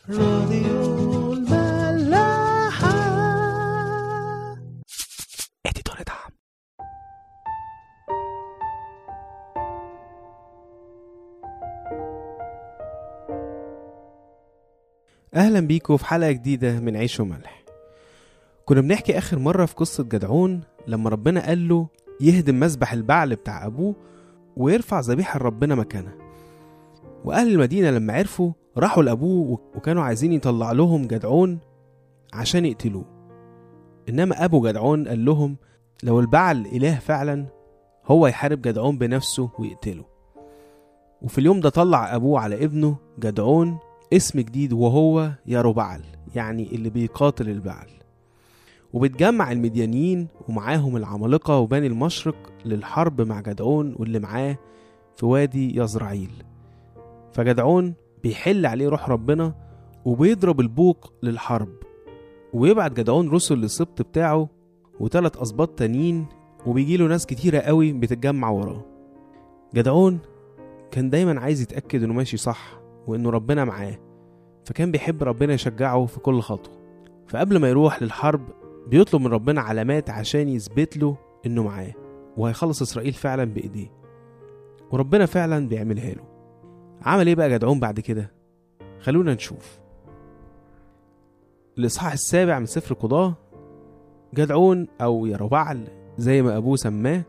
راديو الملاحة اديتور دعم اهلا بيكم في حلقة جديدة من عيش وملح كنا بنحكي اخر مرة في قصة جدعون لما ربنا قال له يهدم مسبح البعل بتاع ابوه ويرفع ذبيحة لربنا مكانها واهل المدينة لما عرفوا راحوا لابوه وكانوا عايزين يطلع لهم جدعون عشان يقتلوه انما ابو جدعون قال لهم لو البعل اله فعلا هو يحارب جدعون بنفسه ويقتله وفي اليوم ده طلع ابوه على ابنه جدعون اسم جديد وهو يروبعل يعني اللي بيقاتل البعل وبتجمع المديانيين ومعاهم العمالقة وبني المشرق للحرب مع جدعون واللي معاه في وادي يزرعيل فجدعون بيحل عليه روح ربنا وبيضرب البوق للحرب ويبعت جدعون رسل للسبط بتاعه وتلات أسباط تانيين وبيجيله ناس كتيرة قوي بتتجمع وراه جدعون كان دايما عايز يتأكد إنه ماشي صح وإنه ربنا معاه فكان بيحب ربنا يشجعه في كل خطوة فقبل ما يروح للحرب بيطلب من ربنا علامات عشان يثبت له إنه معاه وهيخلص إسرائيل فعلا بإيديه وربنا فعلا بيعملها له عمل إيه بقى جدعون بعد كده خلونا نشوف الإصحاح السابع من سفر قضاة جدعون أو يروبعل زي ما أبوه سماه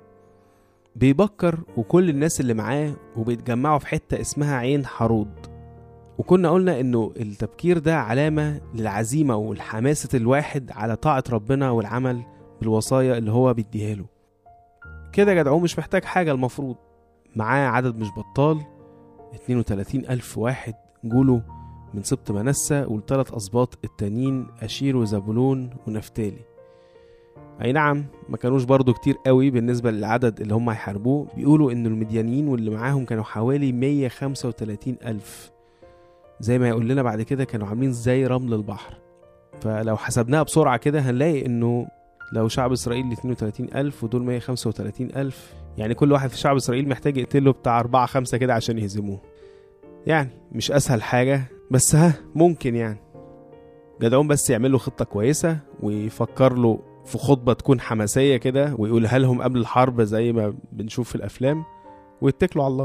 بيبكر وكل الناس اللي معاه وبيتجمعوا في حتة اسمها عين حرود وكنا قلنا انه التبكير ده علامة للعزيمة والحماسة الواحد على طاعة ربنا والعمل بالوصايا اللي هو بيديها له كده جدعون مش محتاج حاجة المفروض معاه عدد مش بطال 32 ألف واحد جوله من سبط منسى والتلات أسباط التانيين أشير وزبولون ونفتالي أي نعم ما كانوش برضو كتير قوي بالنسبة للعدد اللي هم هيحاربوه بيقولوا إن المديانيين واللي معاهم كانوا حوالي 135 ألف زي ما يقول لنا بعد كده كانوا عاملين زي رمل البحر فلو حسبناها بسرعة كده هنلاقي إنه لو شعب إسرائيل 32 ألف ودول 135 ألف يعني كل واحد في شعب إسرائيل محتاج يقتله بتاع أربعة خمسة كده عشان يهزموه يعني مش أسهل حاجة بس ها ممكن يعني جدعون بس يعمل له خطة كويسة ويفكر له في خطبة تكون حماسية كده ويقولها لهم قبل الحرب زي ما بنشوف في الأفلام ويتكلوا على الله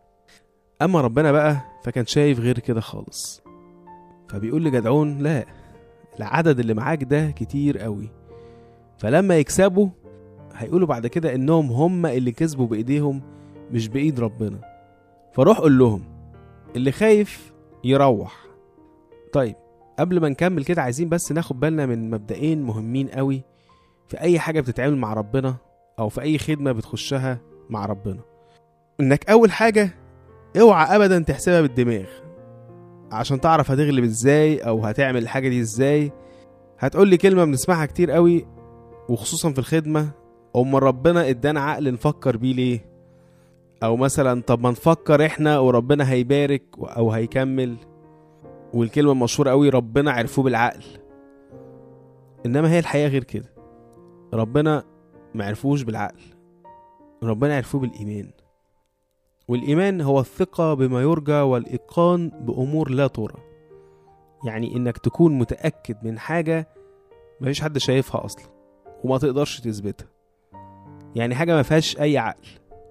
أما ربنا بقى فكان شايف غير كده خالص فبيقول لجدعون لا العدد اللي معاك ده كتير قوي فلما يكسبوا هيقولوا بعد كده انهم هم اللي كسبوا بايديهم مش بايد ربنا فروح قول لهم اللي خايف يروح طيب قبل ما نكمل كده عايزين بس ناخد بالنا من مبدئين مهمين قوي في اي حاجه بتتعمل مع ربنا او في اي خدمه بتخشها مع ربنا انك اول حاجه اوعى ابدا تحسبها بالدماغ عشان تعرف هتغلب ازاي او هتعمل الحاجه دي ازاي هتقول لي كلمه بنسمعها كتير قوي وخصوصا في الخدمه أم ربنا ادانا عقل نفكر بيه ليه او مثلا طب ما نفكر احنا وربنا هيبارك او هيكمل والكلمه المشهوره قوي ربنا عرفوه بالعقل انما هي الحقيقه غير كده ربنا ما عرفوش بالعقل ربنا عرفوه بالايمان والإيمان هو الثقة بما يرجى والإيقان بأمور لا ترى يعني إنك تكون متأكد من حاجة مفيش حد شايفها أصلا وما تقدرش تثبتها يعني حاجة ما فيهاش أي عقل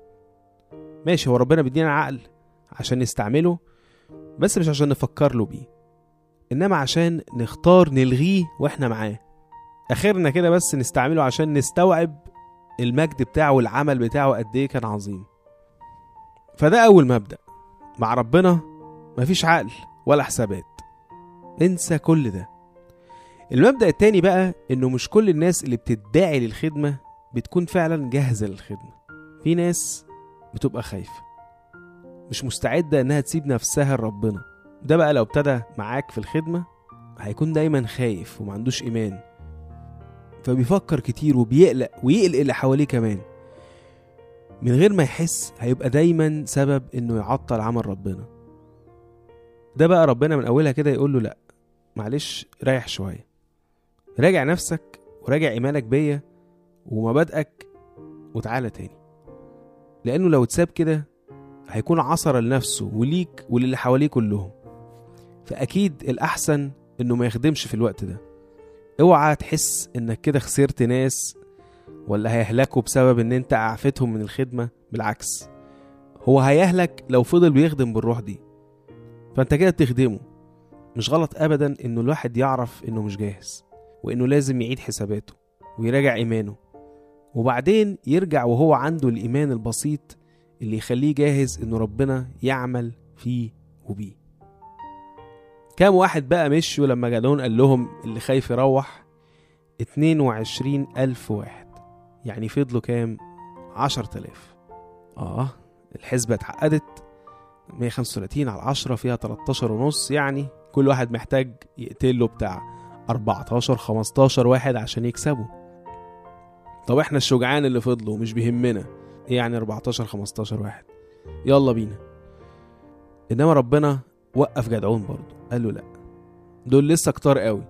ماشي هو ربنا بيدينا عقل عشان نستعمله بس مش عشان نفكر له بيه إنما عشان نختار نلغيه وإحنا معاه آخرنا كده بس نستعمله عشان نستوعب المجد بتاعه والعمل بتاعه قد إيه كان عظيم فده أول مبدأ مع ربنا مفيش عقل ولا حسابات انسى كل ده المبدأ التاني بقى إنه مش كل الناس اللي بتدعي للخدمة بتكون فعلا جاهزة للخدمة في ناس بتبقى خايفة مش مستعدة إنها تسيب نفسها لربنا ده بقى لو ابتدى معاك في الخدمة هيكون دايما خايف ومعندوش إيمان فبيفكر كتير وبيقلق ويقلق اللي حواليه كمان من غير ما يحس هيبقى دايما سبب انه يعطل عمل ربنا ده بقى ربنا من اولها كده يقول له لا معلش ريح شويه راجع نفسك وراجع ايمانك بيا ومبادئك وتعالى تاني لانه لو اتساب كده هيكون عصرة لنفسه وليك وللي حواليه كلهم فأكيد الأحسن إنه ما يخدمش في الوقت ده اوعى تحس إنك كده خسرت ناس ولا هيهلكوا بسبب إن أنت أعفتهم من الخدمة بالعكس هو هيهلك لو فضل بيخدم بالروح دي فأنت كده بتخدمه مش غلط أبدا إنه الواحد يعرف إنه مش جاهز وإنه لازم يعيد حساباته ويراجع إيمانه وبعدين يرجع وهو عنده الإيمان البسيط اللي يخليه جاهز إنه ربنا يعمل فيه وبيه كام واحد بقى مشوا لما جدعون قال لهم اللي خايف يروح 22 ألف واحد يعني فضلوا كام 10000 آه الحسبة اتعقدت 135 على 10 فيها 13 ونص يعني كل واحد محتاج يقتل له بتاع 14 15 واحد عشان يكسبوا طب احنا الشجعان اللي فضلوا مش بيهمنا ايه يعني 14 15 واحد يلا بينا انما ربنا وقف جدعون برضه قال له لا دول لسه كتار قوي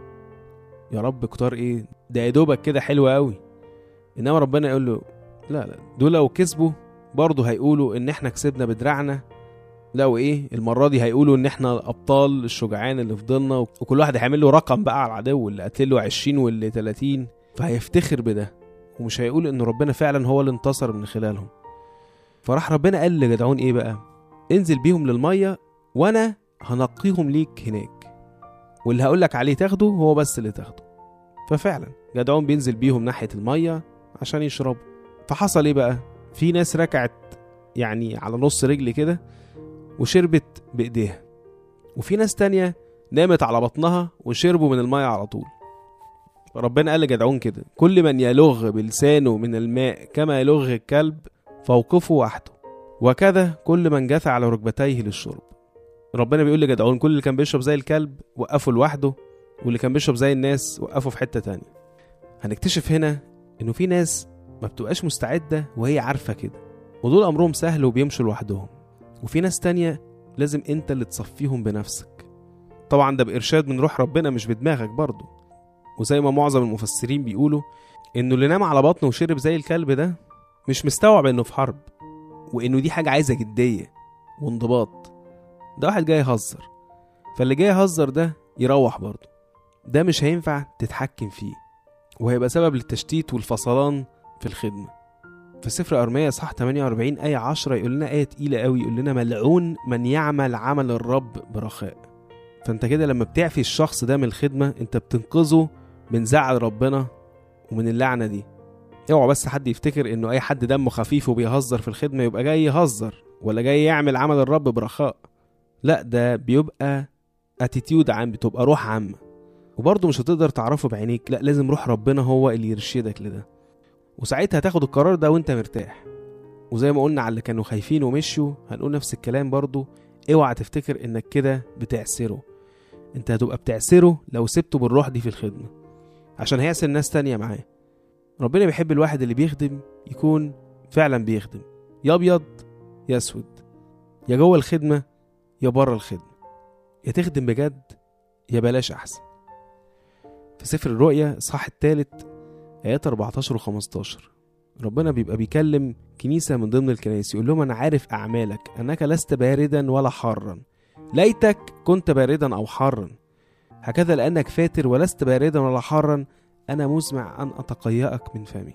يا رب كتار ايه ده يا دوبك كده حلو قوي انما ربنا يقول له لا لا دول لو كسبوا برضه هيقولوا ان احنا كسبنا بدراعنا لا وايه المره دي هيقولوا ان احنا الابطال الشجعان اللي فضلنا وكل واحد هيعمل له رقم بقى على العدو اللي قتل له 20 واللي 30 فهيفتخر بده ومش هيقول ان ربنا فعلا هو اللي انتصر من خلالهم فراح ربنا قال لجدعون ايه بقى انزل بيهم للميه وانا هنقيهم ليك هناك واللي هقول لك عليه تاخده هو بس اللي تاخده ففعلا جدعون بينزل بيهم ناحيه الميه عشان يشربوا فحصل ايه بقى في ناس ركعت يعني على نص رجل كده وشربت بايديها وفي ناس تانية نامت على بطنها وشربوا من المية على طول ربنا قال لجدعون كده كل من يلغ بلسانه من الماء كما يلغ الكلب فوقفه وحده وكذا كل من جثى على ركبتيه للشرب ربنا بيقول لجدعون كل اللي كان بيشرب زي الكلب وقفه لوحده واللي كان بيشرب زي الناس وقفه في حتة تانية هنكتشف هنا انه في ناس ما بتبقاش مستعدة وهي عارفة كده ودول امرهم سهل وبيمشوا لوحدهم وفي ناس تانية لازم انت اللي تصفيهم بنفسك طبعا ده بإرشاد من روح ربنا مش بدماغك برضه وزي ما معظم المفسرين بيقولوا انه اللي نام على بطنه وشرب زي الكلب ده مش مستوعب انه في حرب وانه دي حاجة عايزة جدية وانضباط ده واحد جاي يهزر فاللي جاي يهزر ده يروح برضه ده مش هينفع تتحكم فيه وهيبقى سبب للتشتيت والفصلان في الخدمة في سفر أرمية صح 48 آية 10 يقول لنا آية تقيلة قوي يقول لنا ملعون من يعمل عمل الرب برخاء فانت كده لما بتعفي الشخص ده من الخدمة انت بتنقذه من زعل ربنا ومن اللعنة دي اوعى بس حد يفتكر انه اي حد دمه خفيف وبيهزر في الخدمة يبقى جاي يهزر ولا جاي يعمل عمل الرب برخاء لا ده بيبقى اتيتيود عام بتبقى روح عامة وبرضه مش هتقدر تعرفه بعينيك لا لازم روح ربنا هو اللي يرشدك لده وساعتها هتاخد القرار ده وانت مرتاح وزي ما قلنا على اللي كانوا خايفين ومشوا هنقول نفس الكلام برضه اوعى تفتكر انك كده بتعسره انت هتبقى بتعسره لو سبته بالروح دي في الخدمة عشان هيعسر ناس تانية معاه ربنا بيحب الواحد اللي بيخدم يكون فعلا بيخدم يا ابيض يا اسود يا جوه الخدمة يا بره الخدمة يا تخدم بجد يا بلاش احسن في سفر الرؤيا اصحاح التالت ايات 14 و 15 ربنا بيبقى بيكلم كنيسة من ضمن الكنائس يقول لهم أنا عارف أعمالك أنك لست باردا ولا حارا ليتك كنت باردا أو حارا هكذا لأنك فاتر ولست باردا ولا حارا أنا مسمع أن أتقيأك من فمي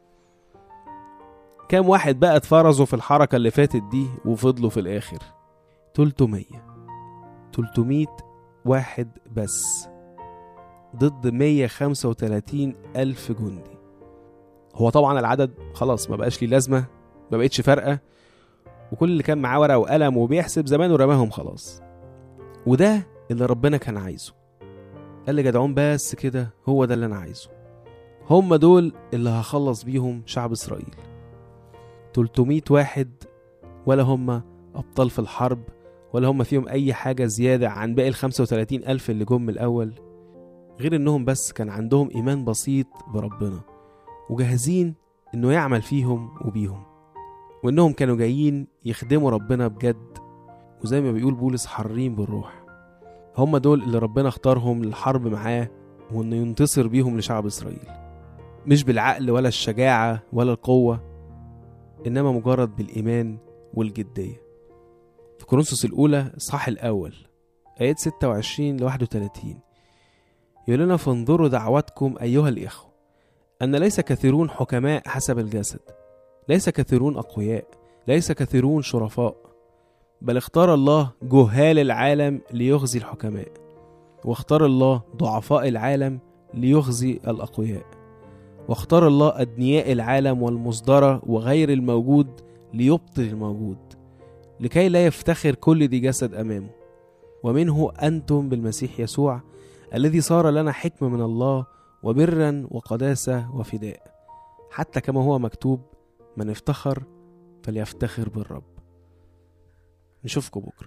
كام واحد بقى اتفرزوا في الحركة اللي فاتت دي وفضلوا في الآخر 300 300 واحد بس ضد 135 ألف جندي هو طبعا العدد خلاص ما بقاش ليه لازمة ما بقتش فارقة وكل اللي كان معاه ورقة وقلم وبيحسب زمانه رماهم خلاص وده اللي ربنا كان عايزه قال لي جدعون بس كده هو ده اللي انا عايزه هم دول اللي هخلص بيهم شعب اسرائيل 300 واحد ولا هم ابطال في الحرب ولا هم فيهم اي حاجة زيادة عن باقي ال 35 الف اللي جم من الاول غير انهم بس كان عندهم ايمان بسيط بربنا وجاهزين انه يعمل فيهم وبيهم وانهم كانوا جايين يخدموا ربنا بجد وزي ما بيقول بولس حرين بالروح هم دول اللي ربنا اختارهم للحرب معاه وانه ينتصر بيهم لشعب اسرائيل مش بالعقل ولا الشجاعة ولا القوة انما مجرد بالايمان والجدية في كورنثوس الاولى الصح الاول آيات 26 ل 31 يقول لنا فانظروا دعوتكم أيها الإخوة أن ليس كثيرون حكماء حسب الجسد ليس كثيرون أقوياء ليس كثيرون شرفاء بل اختار الله جهال العالم ليخزي الحكماء واختار الله ضعفاء العالم ليخزي الأقوياء واختار الله أدنياء العالم والمصدرة وغير الموجود ليبطل الموجود لكي لا يفتخر كل ذي جسد أمامه ومنه أنتم بالمسيح يسوع الذي صار لنا حكمة من الله وبرا وقداسة وفداء حتى كما هو مكتوب من افتخر فليفتخر بالرب نشوفكم بكرة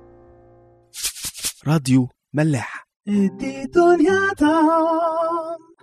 راديو ملاح ادي دنيا دام